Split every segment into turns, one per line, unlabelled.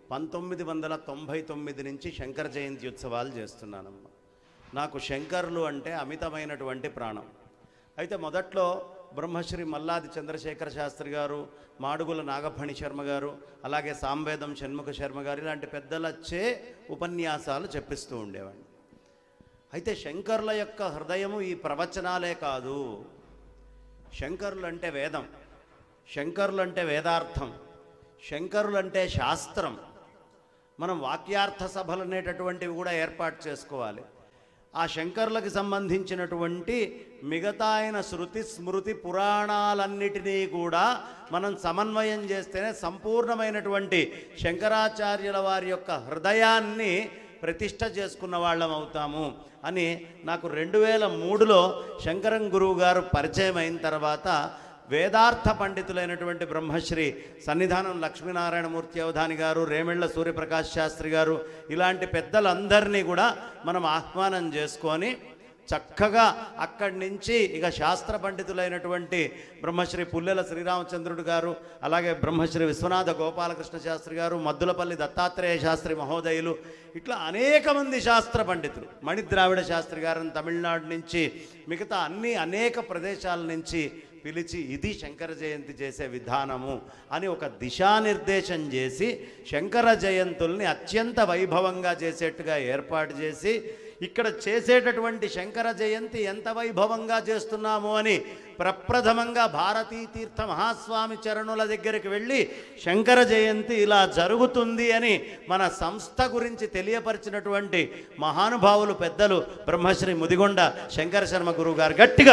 పంతొమ్మిది వందల తొంభై తొమ్మిది నుంచి శంకర జయంతి ఉత్సవాలు చేస్తున్నానమ్మా నాకు శంకరులు అంటే అమితమైనటువంటి ప్రాణం అయితే మొదట్లో బ్రహ్మశ్రీ మల్లాది చంద్రశేఖర శాస్త్రి గారు మాడుగుల నాగఫణి శర్మ గారు అలాగే సాంవేదం షణ్ముఖ శర్మ గారు ఇలాంటి పెద్దలచ్చే ఉపన్యాసాలు చెప్పిస్తూ ఉండేవాడిని అయితే శంకరుల యొక్క హృదయము ఈ ప్రవచనాలే కాదు శంకరులు అంటే వేదం శంకరులు అంటే వేదార్థం శంకరులు అంటే శాస్త్రం మనం వాక్యార్థ సభలు అనేటటువంటివి కూడా ఏర్పాటు చేసుకోవాలి ఆ శంకరులకు సంబంధించినటువంటి మిగతా అయిన శృతి స్మృతి పురాణాలన్నిటినీ కూడా మనం సమన్వయం చేస్తేనే సంపూర్ణమైనటువంటి శంకరాచార్యుల వారి యొక్క హృదయాన్ని ప్రతిష్ట చేసుకున్న వాళ్ళం అవుతాము అని నాకు రెండు వేల మూడులో శంకరం గురువు గారు పరిచయం అయిన తర్వాత వేదార్థ పండితులైనటువంటి బ్రహ్మశ్రీ సన్నిధానం లక్ష్మీనారాయణమూర్తి అవధాని గారు రేమెళ్ల సూర్యప్రకాష్ శాస్త్రి గారు ఇలాంటి పెద్దలందరినీ కూడా మనం ఆహ్వానం చేసుకొని చక్కగా అక్కడి నుంచి ఇక శాస్త్ర పండితులైనటువంటి బ్రహ్మశ్రీ పుల్లెల శ్రీరామచంద్రుడు గారు అలాగే బ్రహ్మశ్రీ విశ్వనాథ గోపాలకృష్ణ శాస్త్రి గారు మద్దులపల్లి దత్తాత్రేయ శాస్త్రి మహోదయులు ఇట్లా అనేక మంది శాస్త్ర పండితులు మణిద్రావిడ శాస్త్రి గారిని తమిళనాడు నుంచి మిగతా అన్ని అనేక ప్రదేశాల నుంచి పిలిచి ఇది శంకర జయంతి చేసే విధానము అని ఒక దిశానిర్దేశం చేసి శంకర జయంతుల్ని అత్యంత వైభవంగా చేసేట్టుగా ఏర్పాటు చేసి ఇక్కడ చేసేటటువంటి శంకర జయంతి ఎంత వైభవంగా చేస్తున్నాము అని ప్రప్రథమంగా భారతీ తీర్థ మహాస్వామి చరణుల దగ్గరికి వెళ్ళి శంకర జయంతి ఇలా జరుగుతుంది అని మన సంస్థ గురించి తెలియపరిచినటువంటి మహానుభావులు పెద్దలు బ్రహ్మశ్రీ ముదిగొండ శంకర శర్మ గురువు గారు గట్టిగా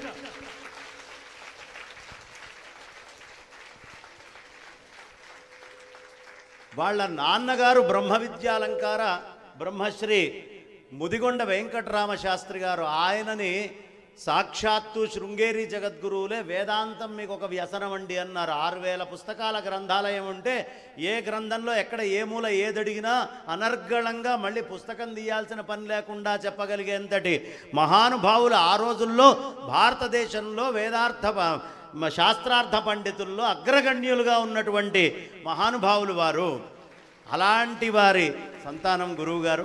వాళ్ళ నాన్నగారు బ్రహ్మ విద్యాలంకార బ్రహ్మశ్రీ ముదిగొండ వెంకటరామ శాస్త్రి గారు ఆయనని సాక్షాత్తు శృంగేరి జగద్గురువులే వేదాంతం మీకు ఒక వ్యసనం అండి అన్నారు ఆరు వేల పుస్తకాల గ్రంథాలయం ఉంటే ఏ గ్రంథంలో ఎక్కడ ఏ మూల ఏదడిగినా అనర్గళంగా మళ్ళీ పుస్తకం తీయాల్సిన పని లేకుండా చెప్పగలిగేంతటి మహానుభావులు ఆ రోజుల్లో భారతదేశంలో వేదార్థ ప- మ- శాస్త్రార్థ పండితుల్లో అగ్రగణ్యులుగా ఉన్నటువంటి మహానుభావులు వారు అలాంటి వారి సంతానం గురువుగారు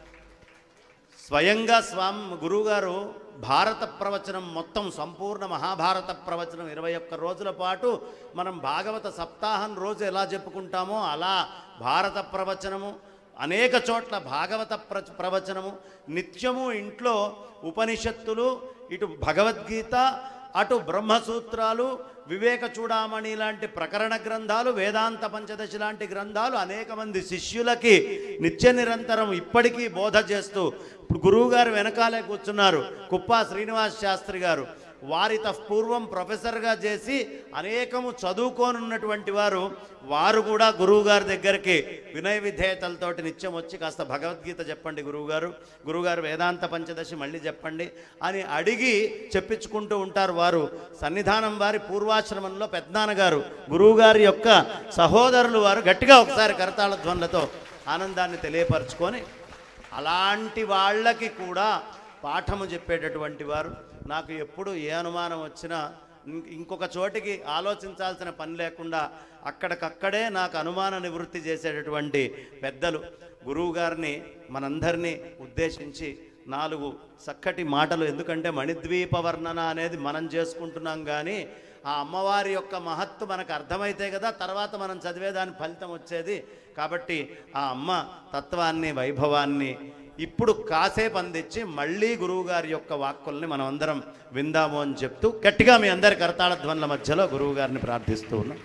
స్వయంగా స్వామి గురువుగారు భారత ప్రవచనం మొత్తం సంపూర్ణ మహాభారత ప్రవచనం ఇరవై ఒక్క రోజుల పాటు మనం భాగవత సప్తాహం రోజు ఎలా చెప్పుకుంటామో అలా భారత ప్రవచనము అనేక చోట్ల భాగవత ప్ర ప్రవచనము నిత్యము ఇంట్లో ఉపనిషత్తులు ఇటు భగవద్గీత అటు బ్రహ్మసూత్రాలు వివేక చూడామణి లాంటి ప్రకరణ గ్రంథాలు వేదాంత పంచదశి లాంటి గ్రంథాలు అనేక మంది శిష్యులకి నిత్య నిరంతరం ఇప్పటికీ బోధ చేస్తూ ఇప్పుడు గురువు గారు వెనకాలే కూర్చున్నారు కుప్పా శ్రీనివాస్ శాస్త్రి గారు వారి పూర్వం ప్రొఫెసర్గా చేసి అనేకము చదువుకోనున్నటువంటి వారు వారు కూడా గురువు గారి దగ్గరికి వినయ విధేయతలతోటి నిత్యం వచ్చి కాస్త భగవద్గీత చెప్పండి గురువుగారు గురువుగారు వేదాంత పంచదశి మళ్ళీ చెప్పండి అని అడిగి చెప్పించుకుంటూ ఉంటారు వారు సన్నిధానం వారి పూర్వాశ్రమంలో పెద్దనాన్నగారు గురువుగారి యొక్క సహోదరులు వారు గట్టిగా ఒకసారి కరతాళ ధ్వనులతో ఆనందాన్ని తెలియపరచుకొని అలాంటి వాళ్ళకి కూడా పాఠము చెప్పేటటువంటి వారు నాకు ఎప్పుడు ఏ అనుమానం వచ్చినా ఇం- ఇంకొక చోటికి ఆలోచించాల్సిన పని లేకుండా అక్కడికక్కడే నాకు అనుమాన నివృత్తి చేసేటటువంటి పెద్దలు గురువు గారిని మనందరినీ ఉద్దేశించి నాలుగు చక్కటి మాటలు ఎందుకంటే మణిద్వీప వర్ణన అనేది మనం చేసుకుంటున్నాం కానీ ఆ అమ్మవారి యొక్క మహత్తు మనకు అర్థమైతే కదా తర్వాత మనం చదివేదాని ఫలితం వచ్చేది కాబట్టి ఆ అమ్మ తత్వాన్ని వైభవాన్ని ఇప్పుడు కాసేపు అందించి మళ్ళీ గురువుగారి యొక్క వాక్కుల్ని మనం అందరం విందాము అని చెప్తూ గట్టిగా మీ అందరి కరతాళ ధ్వనుల మధ్యలో గురువు గారిని ప్రార్థిస్తూ ఉన్నాం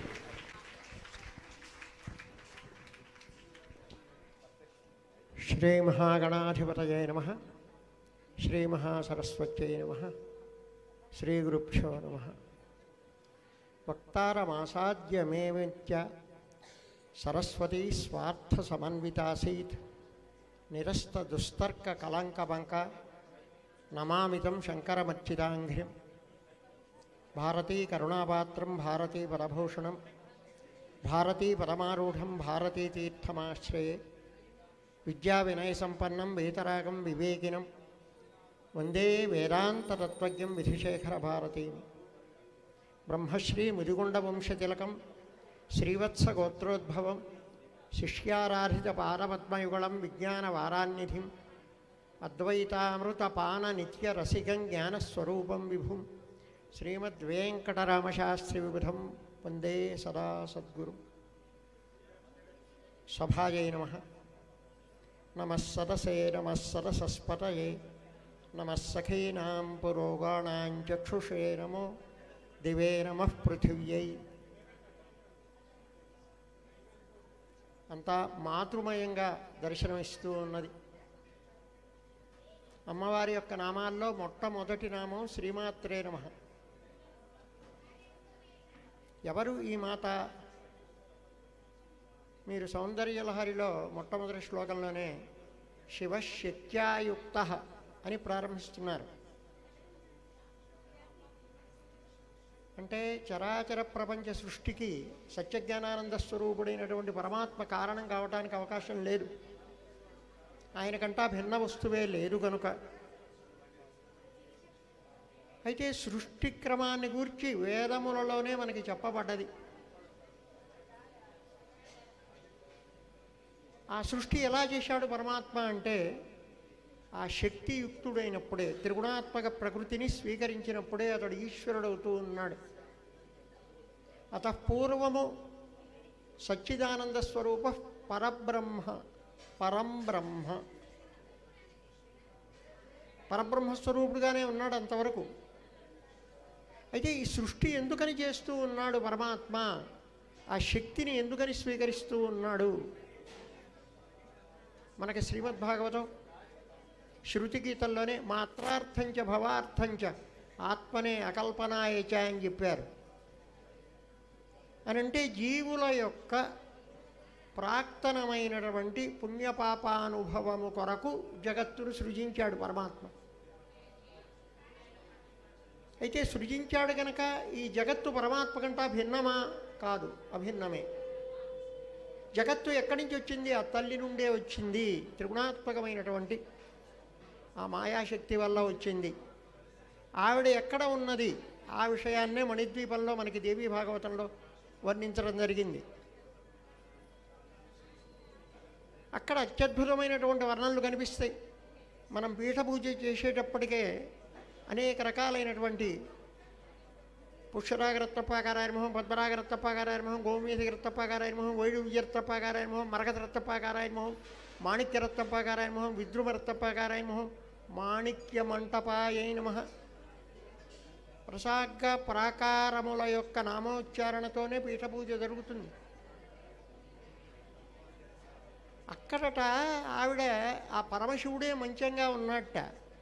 శ్రీమహాగణాధిపతయే నమ శ్రీమహాసరస్వత్యై నమ శ్రీగురుభ్యో నమ వక్తారమాసాద్యమేమిత్య సరస్వతీ స్వార్థసమన్వితాసీత్ నిరస్తదుస్తర్కకలంకబంక నమామితం శంకరమచ్చిదాంఘ్రిం భారతీ కరుణాపాత్రం భారతీ పదభూషణం భారతీ పదమారూఢం భారతీ తీర్థమాశ్రయే విద్యా వినయ సంపన్నం వేతరాగం వివేకినం వందే వేదాంతతత్వజ్ఞం విధిశేఖర భారతీం బ్రహ్మశ్రీ ముదిగుండ వంశతిలకం శ్రీవత్స గోత్రోద్భవం శిష్యారాధిత పారపద్మయుగళం విజ్ఞాన వారాన్నిధిం అద్వైతామృత పాన నిత్య రసికం జ్ఞానస్వరూపం విభుం శ్రీమద్వేంకటరామశాస్త్రి విబుధం వందే సదా సద్గురు సభాయై నమ నమస్సదసే నమస్సదసస్పతయే నమస్సఖీనాం పురోగాణాం చక్షుషే నమో దివే నమః పృథివ్యై అంతా మాతృమయంగా దర్శనమిస్తూ ఉన్నది అమ్మవారి యొక్క నామాల్లో మొట్టమొదటి నామం శ్రీమాత్రే నమ ఎవరు ఈ మాత మీరు సౌందర్యలహరిలో మొట్టమొదటి శ్లోకంలోనే శివశక్త్యాయుక్త అని ప్రారంభిస్తున్నారు అంటే చరాచర ప్రపంచ సృష్టికి సత్యజ్ఞానానంద స్వరూపుడైనటువంటి పరమాత్మ కారణం కావటానికి అవకాశం లేదు ఆయనకంటా భిన్న వస్తువే లేదు కనుక అయితే సృష్టి క్రమాన్ని గూర్చి వేదములలోనే మనకి చెప్పబడ్డది ఆ సృష్టి ఎలా చేశాడు పరమాత్మ అంటే ఆ శక్తియుక్తుడైనప్పుడే త్రిగుణాత్మక ప్రకృతిని స్వీకరించినప్పుడే అతడు ఈశ్వరుడవుతూ ఉన్నాడు అతపూర్వము సచ్చిదానంద స్వరూప పరబ్రహ్మ పరం బ్రహ్మ పరబ్రహ్మస్వరూపుడుగానే ఉన్నాడు అంతవరకు అయితే ఈ సృష్టి ఎందుకని చేస్తూ ఉన్నాడు పరమాత్మ ఆ శక్తిని ఎందుకని స్వీకరిస్తూ ఉన్నాడు మనకి శ్రీమద్భాగవతం శృతి గీతల్లోనే మాత్రార్థంచ భవార్థంచ ఆత్మనే అకల్పనాయచ అని చెప్పారు అని అంటే జీవుల యొక్క ప్రాక్తనమైనటువంటి పుణ్యపాపానుభవము కొరకు జగత్తును సృజించాడు పరమాత్మ అయితే సృజించాడు గనక ఈ జగత్తు పరమాత్మ కంటా భిన్నమా కాదు అభిన్నమే జగత్తు ఎక్కడి నుంచి వచ్చింది ఆ తల్లి నుండే వచ్చింది త్రిగుణాత్మకమైనటువంటి ఆ మాయాశక్తి వల్ల వచ్చింది ఆవిడ ఎక్కడ ఉన్నది ఆ విషయాన్నే మణిద్వీపంలో మనకి దేవీ భాగవతంలో వర్ణించడం జరిగింది అక్కడ అత్యద్భుతమైనటువంటి వర్ణనలు కనిపిస్తాయి మనం పీఠ పూజ చేసేటప్పటికే అనేక రకాలైనటువంటి పుష్యరాగరత్నపాకారాయనమోహం పద్మరాగరత్నపాకారాయనమోహం గోమీధగరత్నపాకారాయనమోహం వైడూర్యరత్నపాకారాయనమోహం మరగతరత్నపాకారాయనమోహం మాణిక్యరత్నపాకారాయనమోహం విద్రుమరత్నపాకారాయనమోహం మాణిక్య మంటపాయై నమ ప్రసాగ ప్రాకారముల యొక్క నామోచ్చారణతోనే పీఠ పూజ జరుగుతుంది అక్కడట ఆవిడ ఆ పరమశివుడే మంచంగా ఉన్నట్ట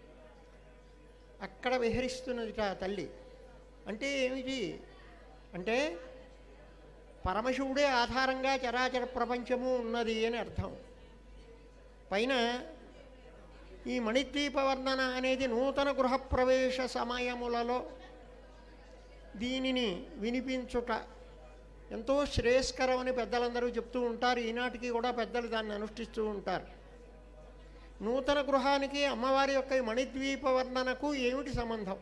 అక్కడ విహరిస్తున్నదిట ఆ తల్లి అంటే ఏమిటి అంటే పరమశివుడే ఆధారంగా చరాచర ప్రపంచము ఉన్నది అని అర్థం పైన ఈ మణిద్వీప వర్ణన అనేది నూతన గృహప్రవేశ సమయములలో దీనిని వినిపించుట ఎంతో శ్రేయస్కరమని పెద్దలందరూ చెప్తూ ఉంటారు ఈనాటికి కూడా పెద్దలు దాన్ని అనుష్ఠిస్తూ ఉంటారు నూతన గృహానికి అమ్మవారి యొక్క ఈ మణిద్వీప వర్ణనకు ఏమిటి సంబంధం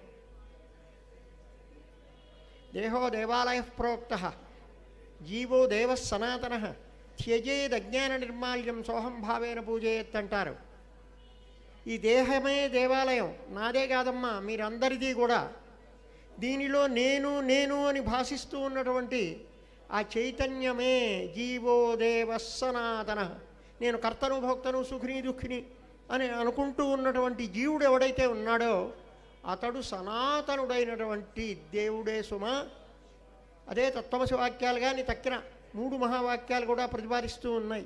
దేహో దేవాలయ ప్రోక్త జీవో దేవ సనాతన త్యజేదజ్ఞాన నిర్మాల్యం సోహం భావేన పూజయేత్ అంటారు ఈ దేహమే దేవాలయం నాదే కాదమ్మా మీరందరిది కూడా దీనిలో నేను నేను అని భాషిస్తూ ఉన్నటువంటి ఆ చైతన్యమే జీవో దేవ సనాతన నేను కర్తను భోక్తను సుఖిని దుఃఖిని అని అనుకుంటూ ఉన్నటువంటి జీవుడు ఎవడైతే ఉన్నాడో అతడు సనాతనుడైనటువంటి దేవుడే సుమ అదే తత్వమసి వాక్యాలు కానీ తక్కిన మూడు మహావాక్యాలు కూడా ప్రతిపాదిస్తూ ఉన్నాయి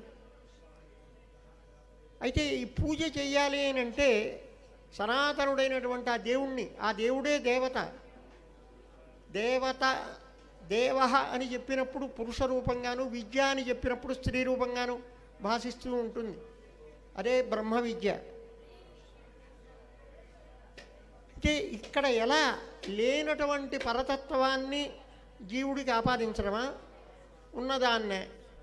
అయితే ఈ పూజ చెయ్యాలి అని అంటే సనాతనుడైనటువంటి ఆ దేవుణ్ణి ఆ దేవుడే దేవత దేవత దేవ అని చెప్పినప్పుడు పురుష రూపంగాను విద్య అని చెప్పినప్పుడు స్త్రీ రూపంగాను భాషిస్తూ ఉంటుంది అదే బ్రహ్మ విద్య అయితే ఇక్కడ ఎలా లేనటువంటి పరతత్వాన్ని జీవుడికి ఆపాదించడమా ఉన్నదాన్నే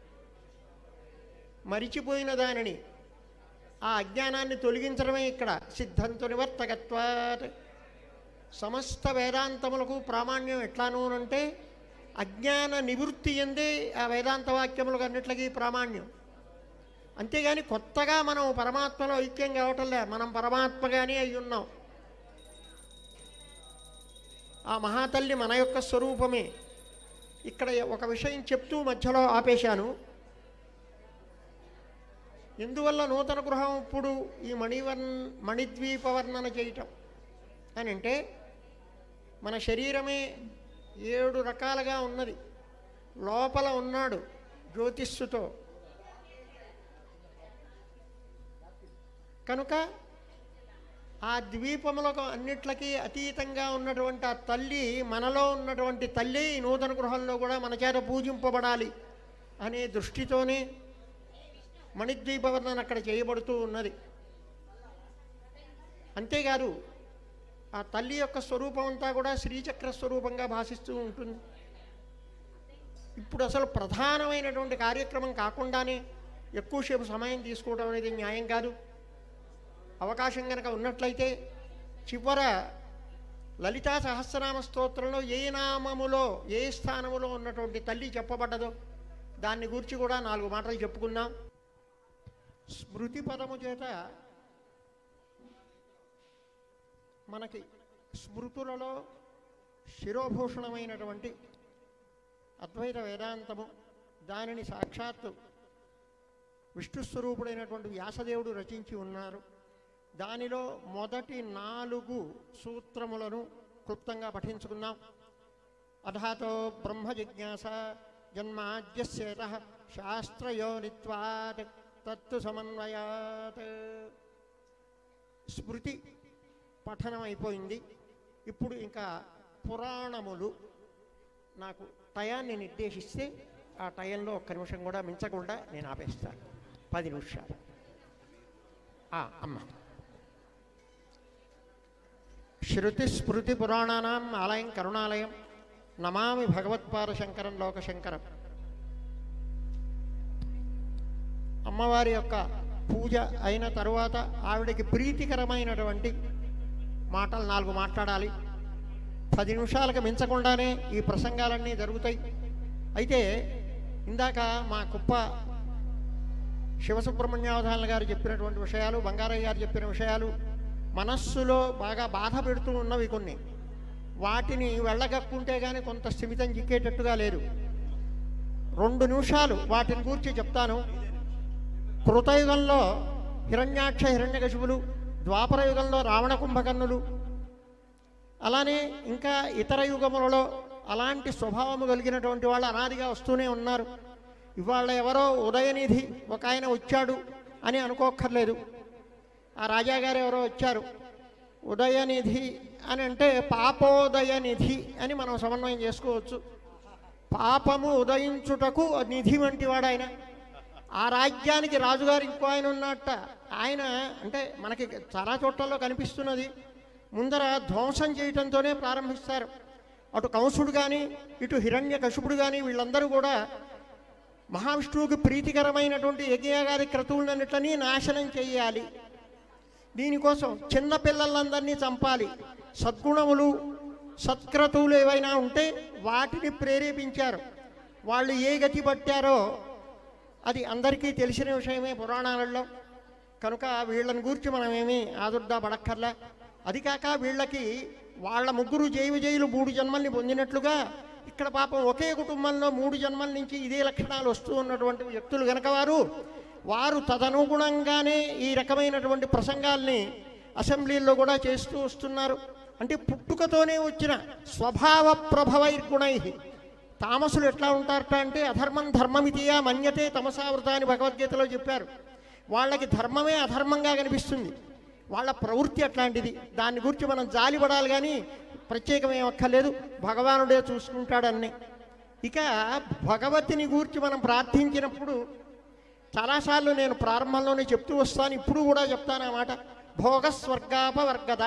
మరిచిపోయిన దానిని ఆ అజ్ఞానాన్ని తొలగించడమే ఇక్కడ సిద్ధంతో నివర్తకత్వాత్ సమస్త వేదాంతములకు ప్రామాణ్యం ఎట్లాను అంటే అజ్ఞాన నివృత్తి ఎందే ఆ వేదాంత వాక్యములకు అన్నిట్లకి ప్రామాణ్యం అంతేగాని కొత్తగా మనం పరమాత్మలో ఐక్యం కావటంలే మనం పరమాత్మగానే అయి ఉన్నాం ఆ మహాతల్లి మన యొక్క స్వరూపమే ఇక్కడ ఒక విషయం చెప్తూ మధ్యలో ఆపేశాను ఎందువల్ల నూతన గృహం ఇప్పుడు ఈ మణివర్ణ మణిద్వీప వర్ణన చేయటం అని అంటే మన శరీరమే ఏడు రకాలుగా ఉన్నది లోపల ఉన్నాడు జ్యోతిష్సుతో కనుక ఆ ద్వీపములకు అన్నిట్లకి అతీతంగా ఉన్నటువంటి ఆ తల్లి మనలో ఉన్నటువంటి తల్లి ఈ నూతన గృహంలో కూడా మన చేత పూజింపబడాలి అనే దృష్టితోనే మణిద్వీప వర్ణన అక్కడ చేయబడుతూ ఉన్నది అంతేకాదు ఆ తల్లి యొక్క స్వరూపం అంతా కూడా శ్రీచక్ర స్వరూపంగా భాషిస్తూ ఉంటుంది ఇప్పుడు అసలు ప్రధానమైనటువంటి కార్యక్రమం కాకుండానే ఎక్కువసేపు సమయం తీసుకోవడం అనేది న్యాయం కాదు అవకాశం కనుక ఉన్నట్లయితే చివర లలితా సహస్రనామ స్తోత్రంలో ఏ నామములో ఏ స్థానములో ఉన్నటువంటి తల్లి చెప్పబడ్డదో దాన్ని గురించి కూడా నాలుగు మాటలు చెప్పుకుందాం స్మృతి పదము చేత మనకి స్మృతులలో శిరోభూషణమైనటువంటి అద్వైత వేదాంతము దానిని సాక్షాత్తు విష్ణుస్వరూపుడైనటువంటి వ్యాసదేవుడు రచించి ఉన్నారు దానిలో మొదటి నాలుగు సూత్రములను క్లుప్తంగా పఠించుకుందాం అధాతో బ్రహ్మ జిజ్ఞాస జన్మాద్యస్యేత శాస్త్రయోనిత్వాత్ తత్తు సమన్వయాత్ స్మృతి పఠనం అయిపోయింది ఇప్పుడు ఇంకా పురాణములు నాకు టయాన్ని నిర్దేశిస్తే ఆ టయంలో ఒక్క నిమిషం కూడా మించకుండా నేను ఆపేస్తాను పది నిమిషాలు ఆ, అమ్మ శృతి స్మృతి పురాణానాం ఆలయం కరుణాలయం నమామి భగవత్పాద శంకరం లోకశంకరం అమ్మవారి యొక్క పూజ అయిన తరువాత ఆవిడకి ప్రీతికరమైనటువంటి మాటలు నాలుగు మాట్లాడాలి పది నిమిషాలకు మించకుండానే ఈ ప్రసంగాలన్నీ జరుగుతాయి అయితే ఇందాక మా కుప్ప శివసుబ్రహ్మణ్యావధానులు గారు చెప్పినటువంటి విషయాలు బంగారయ్య గారు చెప్పిన విషయాలు మనస్సులో బాగా బాధ పెడుతూ ఉన్నవి కొన్ని వాటిని వెళ్ళగక్కుంటే కానీ కొంత స్థిమితం చిక్కేటట్టుగా లేదు రెండు నిమిషాలు వాటిని గురించి చెప్తాను కృతయుగంలో హిరణ్యాక్ష హిరణ్యకశిపులు ద్వాపర యుగంలో రావణ కుంభకర్ణులు అలానే ఇంకా ఇతర యుగములలో అలాంటి స్వభావము కలిగినటువంటి వాళ్ళు అనాదిగా వస్తూనే ఉన్నారు ఇవాళ ఎవరో ఉదయనిధి ఒక ఆయన వచ్చాడు అని అనుకోక్కర్లేదు ఆ రాజాగారు ఎవరో వచ్చారు ఉదయనిధి అని అంటే పాపోదయనిధి అని మనం సమన్వయం చేసుకోవచ్చు పాపము ఉదయించుటకు నిధి వంటి వాడు ఆయన ఆ రాజ్యానికి రాజుగారు ఇంకో ఆయన ఉన్నట్ట ఆయన అంటే మనకి చాలా చోట్లలో కనిపిస్తున్నది ముందర ధ్వంసం చేయటంతోనే ప్రారంభిస్తారు అటు కంసుడు కానీ ఇటు హిరణ్య కశుపుడు కానీ వీళ్ళందరూ కూడా మహావిష్ణువుకి ప్రీతికరమైనటువంటి యజ్ఞయాగాది క్రతువులన్నిటినీ నాశనం చేయాలి దీనికోసం చిన్న పిల్లలందరినీ చంపాలి సద్గుణములు సత్క్రతువులు ఏవైనా ఉంటే వాటిని ప్రేరేపించారు వాళ్ళు ఏ గతి పట్టారో అది అందరికీ తెలిసిన విషయమే పురాణాలలో కనుక వీళ్ళని గురించి మనం ఏమీ ఆదుర్దా పడక్కర్లే అది కాక వీళ్ళకి వాళ్ళ ముగ్గురు జైవ జైలు మూడు జన్మల్ని పొందినట్లుగా ఇక్కడ పాపం ఒకే కుటుంబంలో మూడు జన్మల నుంచి ఇదే లక్షణాలు వస్తూ ఉన్నటువంటి వ్యక్తులు గనక వారు వారు తదనుగుణంగానే ఈ రకమైనటువంటి ప్రసంగాల్ని అసెంబ్లీల్లో కూడా చేస్తూ వస్తున్నారు అంటే పుట్టుకతోనే వచ్చిన స్వభావ ప్రభవైర్గుణై తామసులు ఎట్లా ఉంటారట అంటే అధర్మం ధర్మమితియా మన్యతే తమసావృత అని భగవద్గీతలో చెప్పారు వాళ్ళకి ధర్మమే అధర్మంగా కనిపిస్తుంది వాళ్ళ ప్రవృత్తి అట్లాంటిది దాని గురించి మనం జాలిపడాలి కానీ ప్రత్యేకమేం అక్కర్లేదు భగవానుడే చూసుకుంటాడన్ని ఇక భగవతిని గూర్చి మనం ప్రార్థించినప్పుడు చాలాసార్లు నేను ప్రారంభంలోనే చెప్తూ వస్తాను ఇప్పుడు కూడా చెప్తాను ఆ మాట భోగ స్వర్గాపవర్గద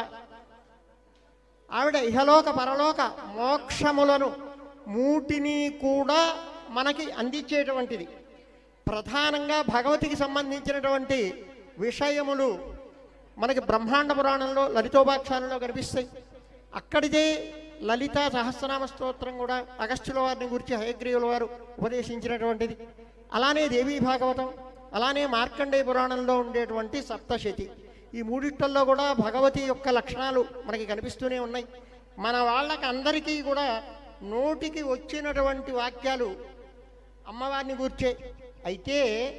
ఆవిడ ఇహలోక పరలోక మోక్షములను మూటిని కూడా మనకి అందించేటువంటిది ప్రధానంగా భగవతికి సంబంధించినటువంటి విషయములు మనకి బ్రహ్మాండ పురాణంలో లలితోపాఖ్యానంలో కనిపిస్తాయి అక్కడిదే లలిత సహస్రనామ స్తోత్రం కూడా అగస్త్యుల వారిని గురించి హయగ్రీవుల వారు ఉపదేశించినటువంటిది అలానే దేవీ భాగవతం అలానే మార్కండేయ పురాణంలో ఉండేటువంటి సప్తశతి ఈ మూడిట్లలో కూడా భగవతి యొక్క లక్షణాలు మనకి కనిపిస్తూనే ఉన్నాయి మన వాళ్ళకి అందరికీ కూడా నోటికి వచ్చినటువంటి వాక్యాలు అమ్మవారిని కూర్చే అయితే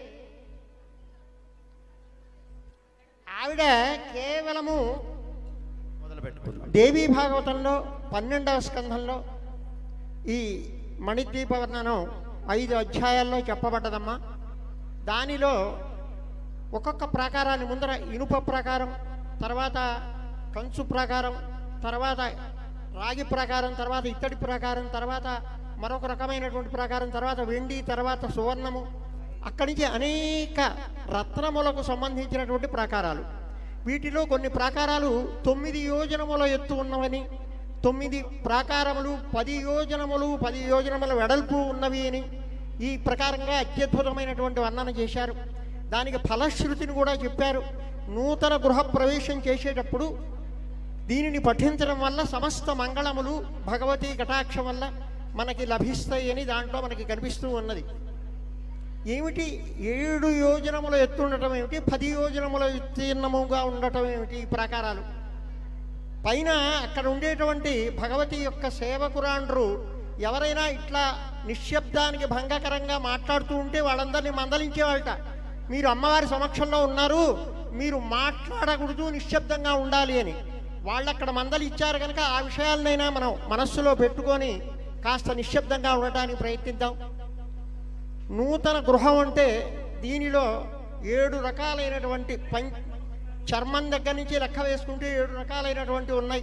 ఆవిడ కేవలము
మొదలు పెట్టుకుందాం
దేవీ భాగవతంలో పన్నెండవ స్కంధంలో ఈ మణిద్వీప వర్ణనం ఐదు అధ్యాయాల్లో చెప్పబడ్డదమ్మా దానిలో ఒక్కొక్క ప్రాకారాన్ని ముందర ఇనుప ప్రాకారం తర్వాత కంచు ప్రాకారం తర్వాత రాగి ప్రాకారం తర్వాత ఇత్తడి ప్రాకారం తర్వాత మరొక రకమైనటువంటి ప్రాకారం తర్వాత వెండి తర్వాత సువర్ణము అక్కడి నుంచి అనేక రత్నములకు సంబంధించినటువంటి ప్రాకారాలు వీటిలో కొన్ని ప్రాకారాలు తొమ్మిది యోజనముల ఎత్తు ఉన్నవని తొమ్మిది ప్రాకారములు పది యోజనములు పది యోజనముల వెడల్పు ఉన్నవి అని ఈ ప్రకారంగా అత్యద్భుతమైనటువంటి వర్ణన చేశారు దానికి ఫలశ్రుతిని కూడా చెప్పారు నూతన గృహ ప్రవేశం చేసేటప్పుడు దీనిని పఠించడం వల్ల సమస్త మంగళములు భగవతి కటాక్షం వల్ల మనకి లభిస్తాయి అని దాంట్లో మనకి కనిపిస్తూ ఉన్నది ఏమిటి ఏడు యోజనముల ఎత్తు ఉండటం ఏమిటి పది యోజనముల విస్తీర్ణముగా ఉండటం ఏమిటి ఈ ప్రాకారాలు పైన అక్కడ ఉండేటువంటి భగవతి యొక్క సేవకురాండ్రు ఎవరైనా ఇట్లా నిశ్శబ్దానికి భంగకరంగా మాట్లాడుతూ ఉంటే వాళ్ళందరినీ మందలించేవాళ్ళట మీరు అమ్మవారి సమక్షంలో ఉన్నారు మీరు మాట్లాడకూడదు నిశ్శబ్దంగా ఉండాలి అని వాళ్ళు అక్కడ మందలు ఇచ్చారు కనుక ఆ విషయాలనైనా మనం మనస్సులో పెట్టుకొని కాస్త నిశ్శబ్దంగా ఉండటానికి ప్రయత్నిద్దాం నూతన గృహం అంటే దీనిలో ఏడు రకాలైనటువంటి పం చర్మం దగ్గర నుంచి లెక్క వేసుకుంటే ఏడు రకాలైనటువంటి ఉన్నాయి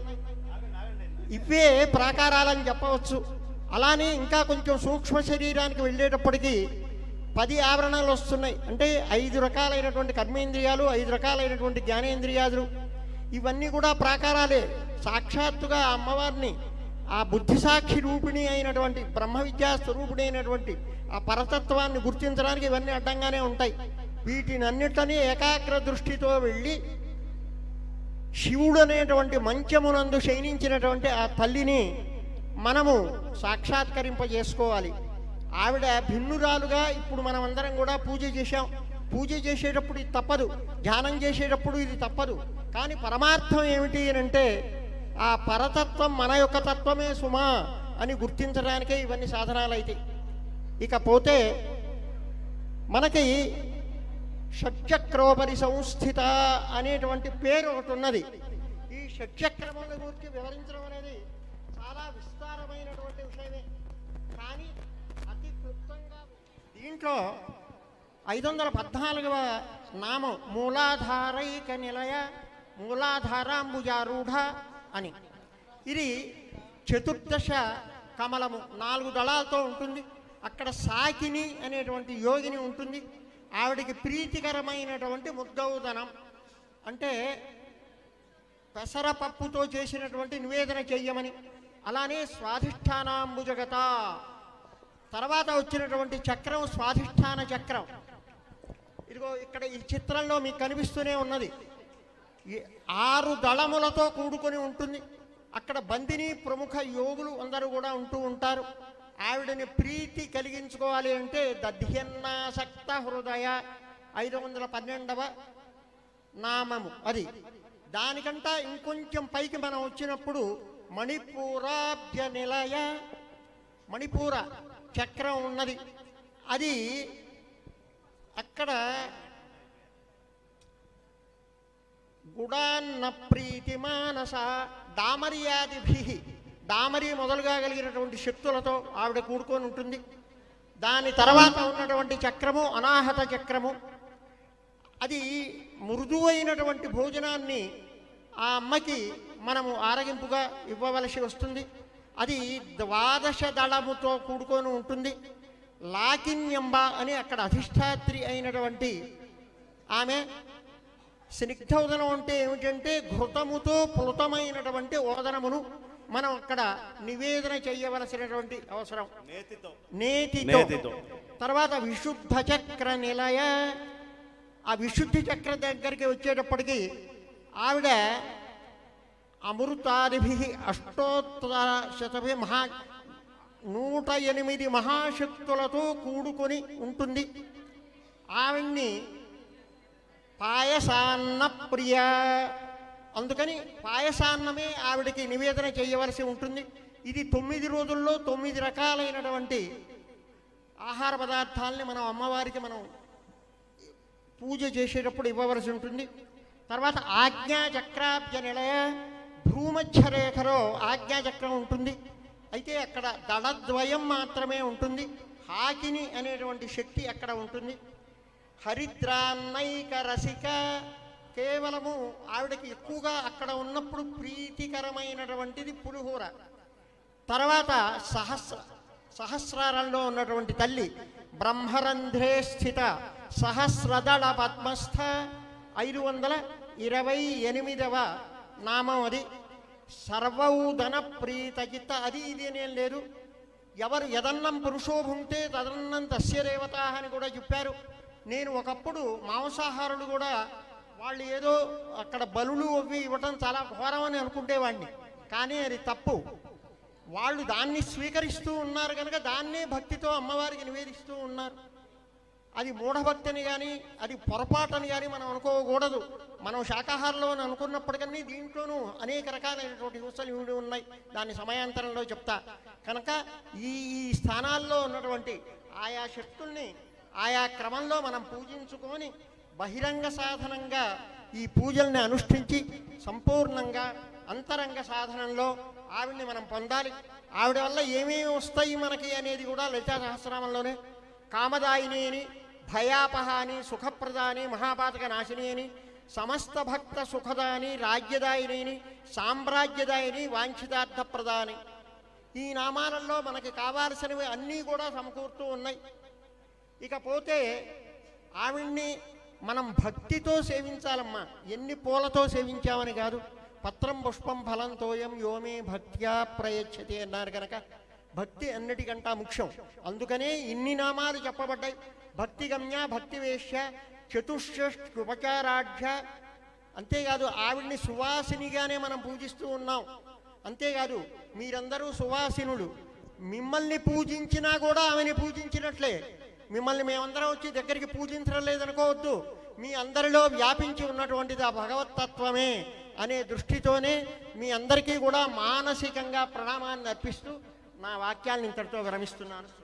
ఇవే ప్రాకారాలని చెప్పవచ్చు అలానే ఇంకా కొంచెం సూక్ష్మ శరీరానికి వెళ్ళేటప్పటికీ పది ఆవరణలు వస్తున్నాయి అంటే ఐదు రకాలైనటువంటి కర్మేంద్రియాలు ఐదు రకాలైనటువంటి జ్ఞానేంద్రియాలు ఇవన్నీ కూడా ప్రాకారాలే సాక్షాత్తుగా ఆ అమ్మవారిని ఆ బుద్ధిసాక్షి రూపిణి అయినటువంటి బ్రహ్మ విద్యా స్వరూపిణి అయినటువంటి ఆ పరతత్వాన్ని గుర్తించడానికి ఇవన్నీ అడ్డంగానే ఉంటాయి వీటిని అన్నిటినీ ఏకాగ్ర దృష్టితో వెళ్ళి శివుడు అనేటువంటి మంచమునందు శయనించినటువంటి ఆ తల్లిని మనము సాక్షాత్కరింపజేసుకోవాలి ఆవిడ భిన్నురాలుగా ఇప్పుడు మనం అందరం కూడా పూజ చేశాం పూజ చేసేటప్పుడు ఇది తప్పదు ధ్యానం చేసేటప్పుడు ఇది తప్పదు కానీ పరమార్థం ఏమిటి అని అంటే ఆ పరతత్వం మన యొక్క తత్వమే సుమా అని గుర్తించడానికే ఇవన్నీ సాధనాలు అయితే ఇకపోతే మనకి షట్చక్రోపరి సంస్థిత అనేటువంటి పేరు ఒకటి ఉన్నది ఈ షట్చక్రముల గురించి వివరించడం అనేది చాలా విస్తారమైనటువంటి విషయమే కానీ అతి క్లుప్తంగా దీంట్లో ఐదు వందల పద్నాలుగవ నామం మూలాధారైక నిలయ మూలాధారాంబుజారూఢ అని ఇది చతుర్దశ కమలము నాలుగు దళాలతో ఉంటుంది అక్కడ సాకిని అనేటువంటి యోగిని ఉంటుంది ఆవిడికి ప్రీతికరమైనటువంటి ముద్దౌదనం అంటే పెసరపప్పుతో చేసినటువంటి నివేదన చెయ్యమని అలానే స్వాధిష్టానాంబుజగత తర్వాత వచ్చినటువంటి చక్రం స్వాధిష్టాన చక్రం ఇదిగో ఇక్కడ ఈ చిత్రంలో మీకు కనిపిస్తూనే ఉన్నది ఈ ఆరు దళములతో కూడుకొని ఉంటుంది అక్కడ బందిని ప్రముఖ యోగులు అందరూ కూడా ఉంటూ ఉంటారు ఆవిడని ప్రీతి కలిగించుకోవాలి అంటే దధ్యన్నాసక్త హృదయ ఐదు వందల పన్నెండవ నామము అది దానికంట ఇంకొంచెం పైకి మనం వచ్చినప్పుడు మణిపూరాభ్య నిలయ మణిపూర చక్రం ఉన్నది అది అక్కడ గుడాన్న ప్రీతి మానస దామర్యాదిభి దామరి మొదలుగా కలిగినటువంటి శక్తులతో ఆవిడ కూడుకొని ఉంటుంది దాని తర్వాత ఉన్నటువంటి చక్రము అనాహత చక్రము అది మృదువైనటువంటి భోజనాన్ని ఆ అమ్మకి మనము ఆరగింపుగా ఇవ్వవలసి వస్తుంది అది ద్వాదశ దళముతో కూడుకొని ఉంటుంది లాకిన్యంబ అని అక్కడ అధిష్టాత్రి అయినటువంటి ఆమె స్నిగ్ధోదనం అంటే ఏమిటంటే ఘృతముతో ప్లుతమైనటువంటి ఓదనమును మనం అక్కడ నివేదన చేయవలసినటువంటి అవసరం
నేతితో
నేతితో
నేతితో.
తర్వాత విశుద్ధ చక్ర నిలయ ఆ విశుద్ధి చక్ర దగ్గరికి వచ్చేటప్పటికి ఆవిడ అమృతాదిభి అష్టోత్తర శతభి మహా నూట ఎనిమిది మహాశక్తులతో కూడుకొని ఉంటుంది ఆవిడ్ని పాయసాన్న ప్రియ అందుకని పాయసాన్నమే ఆవిడకి నివేదన చేయవలసి ఉంటుంది ఇది తొమ్మిది రోజుల్లో తొమ్మిది రకాలైనటువంటి ఆహార పదార్థాలని మనం అమ్మవారికి మనం పూజ చేసేటప్పుడు ఇవ్వవలసి ఉంటుంది తర్వాత ఆజ్ఞా చక్రాబ్జ నిలయ భ్రూమధ్య రేఖలో ఆజ్ఞా చక్రం ఉంటుంది అయితే అక్కడ దళద్వయం మాత్రమే ఉంటుంది హాకిని అనేటువంటి శక్తి అక్కడ ఉంటుంది హరిద్రాన్నైక రసిక కేవలము ఆవిడకి ఎక్కువగా అక్కడ ఉన్నప్పుడు ప్రీతికరమైనటువంటిది పులిహోర తర్వాత సహస్ర సహస్రారంలో ఉన్నటువంటి తల్లి బ్రహ్మరంధ్రే స్థిత సహస్రదళ పద్మస్థ ఐదు వందల ఇరవై ఎనిమిదవ నామం అది సర్వౌదన ప్రీతజిత అది ఇది అనేం లేదు ఎవరు ఎదన్నం పురుషో భుంక్తే తదన్నం తస్య దేవత అని కూడా చెప్పారు నేను ఒకప్పుడు మాంసాహారులు కూడా వాళ్ళు ఏదో అక్కడ బలులు అవి ఇవ్వటం చాలా ఘోరం అని అనుకుంటేవాడిని కానీ అది తప్పు వాళ్ళు దాన్ని స్వీకరిస్తూ ఉన్నారు కనుక దాన్నే భక్తితో అమ్మవారికి నివేదిస్తూ ఉన్నారు అది మూఢభక్తిని కానీ అది పొరపాటని కానీ మనం అనుకోకూడదు మనం శాకాహారంలో అని అనుకున్నప్పటికీ దీంట్లోనూ అనేక రకాలైనటువంటి హింసలు ఇవి ఉన్నాయి దాని సమయాంతరంలో చెప్తా కనుక ఈ ఈ స్థానాల్లో ఉన్నటువంటి ఆయా శక్తుల్ని ఆయా క్రమంలో మనం పూజించుకొని బహిరంగ సాధనంగా ఈ పూజల్ని అనుష్ఠించి సంపూర్ణంగా అంతరంగ సాధనంలో ఆవిడ్ని మనం పొందాలి ఆవిడ వల్ల ఏమేమి వస్తాయి మనకి అనేది కూడా లలితా సహస్రనామంలోనే కామదాయిని అని భయాపహాని సుఖప్రదాని మహాపాతక నాశిని అని సమస్త భక్త సుఖదాని రాజ్యదాయిని అని సామ్రాజ్యదాయిని వాంఛితార్థప్రదాని ఈ నామాలలో మనకి కావాల్సినవి అన్నీ కూడా సమకూరుతూ ఉన్నాయి ఇకపోతే ఆవిడ్ని మనం భక్తితో సేవించాలమ్మా ఎన్ని పూలతో సేవించామని కాదు పత్రం పుష్పం ఫలం తోయం యోమే భక్త్యా ప్రయచ్చతి అన్నారు కనుక భక్తి అన్నిటికంటా ముఖ్యం అందుకనే ఇన్ని నామాలు చెప్పబడ్డాయి భక్తి గమ్య భక్తి వేష్య చతుష్షష్ట్యుపచారాఢ్య అంతేకాదు ఆవిడ్ని సువాసినిగానే మనం పూజిస్తూ ఉన్నాం అంతేకాదు మీరందరూ సువాసినులు మిమ్మల్ని పూజించినా కూడా ఆమెని పూజించినట్లే మిమ్మల్ని మేమందరం వచ్చి దగ్గరికి పూజించడం లేదనుకోవద్దు మీ అందరిలో వ్యాపించి ఉన్నటువంటిది ఆ భగవతత్వమే అనే దృష్టితోనే మీ అందరికీ కూడా మానసికంగా ప్రణామాన్ని అర్పిస్తూ నా వాక్యాలను ఇంతటితో విరమిస్తున్నాను